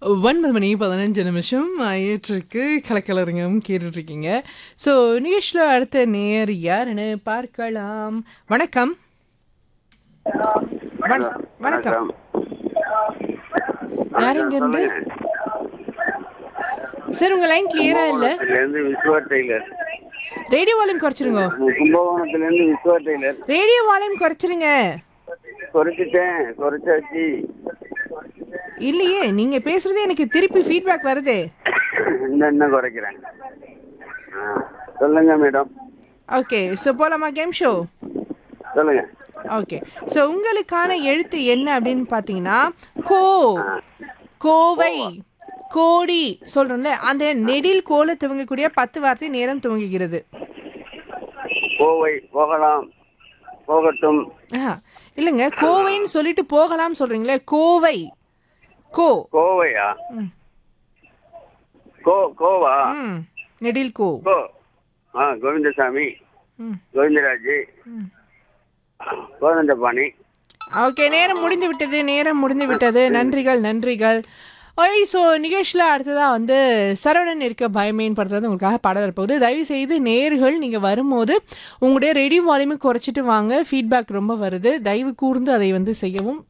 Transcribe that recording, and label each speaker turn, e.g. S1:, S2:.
S1: ஒன்பது மணி பதினஞ்சு நிமிஷம் ஆயிட்டிருக்கு கலக்கலருங்கம் கேட்டுட்ருக்கீங்க ஸோ நிகழ்ச்சியில் அடுத்த நேர் யாருன்னு பார்க்கலாம் வணக்கம் வண- வணக்கம் யார் இங்க இருந்து சார் உங்க லைன் கிளியரா இல்ல
S2: இருந்து விஸ்வா டெய்லர்
S1: ரேடியோ வால்யூம் குறைச்சிருங்க
S2: கும்பகோணத்துல இருந்து விஸ்வா டெய்லர்
S1: ரேடியோ வால்யூம் குறைச்சிருங்க
S2: குறைச்சிட்டேன் குறைச்சாச்சு
S1: இல்லையே நீங்க பேசுறதே எனக்கு திருப்பி ஃபீட்பேக் வருதே
S2: இன்னும் இன்னும் குறைக்கிறேன் ஆ, சொல்லுங்க மேடம்
S1: ஓகே ஸோ போலாமா கேம் ஷோ
S2: சொல்லுங்க
S1: ஓகே ஸோ உங்களுக்கான எழுத்து என்ன அப்படின்னு பார்த்தீங்கன்னா கோ கோவை கோடி சொல்றோம்ல அந்த நெடில் கோல துவங்கக்கூடிய பத்து வார்த்தை நேரம் துவங்குகிறது
S2: கோவை போகலாம் போகட்டும்
S1: ஆஹா, இல்லைங்க கோவைன்னு சொல்லிட்டு போகலாம் சொல்றீங்களே கோவை கோ
S2: கோவையா
S1: ம்.
S2: கோ கோவா
S1: ம் நெடில் கோ
S2: கோ ஆ கோவிந்தசாமி
S1: ம்
S2: கோவிந்தராஜ்
S1: ம்
S2: கோதண்டபாணி
S1: ஓகே நேரம் முடிந்து விட்டது நேரம் முடிந்து விட்டது நன்றிகள் நன்றிகள் ஓய் ஸோ நிகழ்ச்சியில் அடுத்ததாக வந்து சரவணன் இருக்க பயமேன் படுறது உங்களுக்காக பாட வரப்போகுது தயவு செய்து நேர்கள் நீங்கள் வரும்போது உங்களுடைய ரெடி வால்யூமை குறைச்சிட்டு வாங்க ஃபீட்பேக் ரொம்ப வருது தயவு கூர்ந்து அதை வந்து செய்யவும்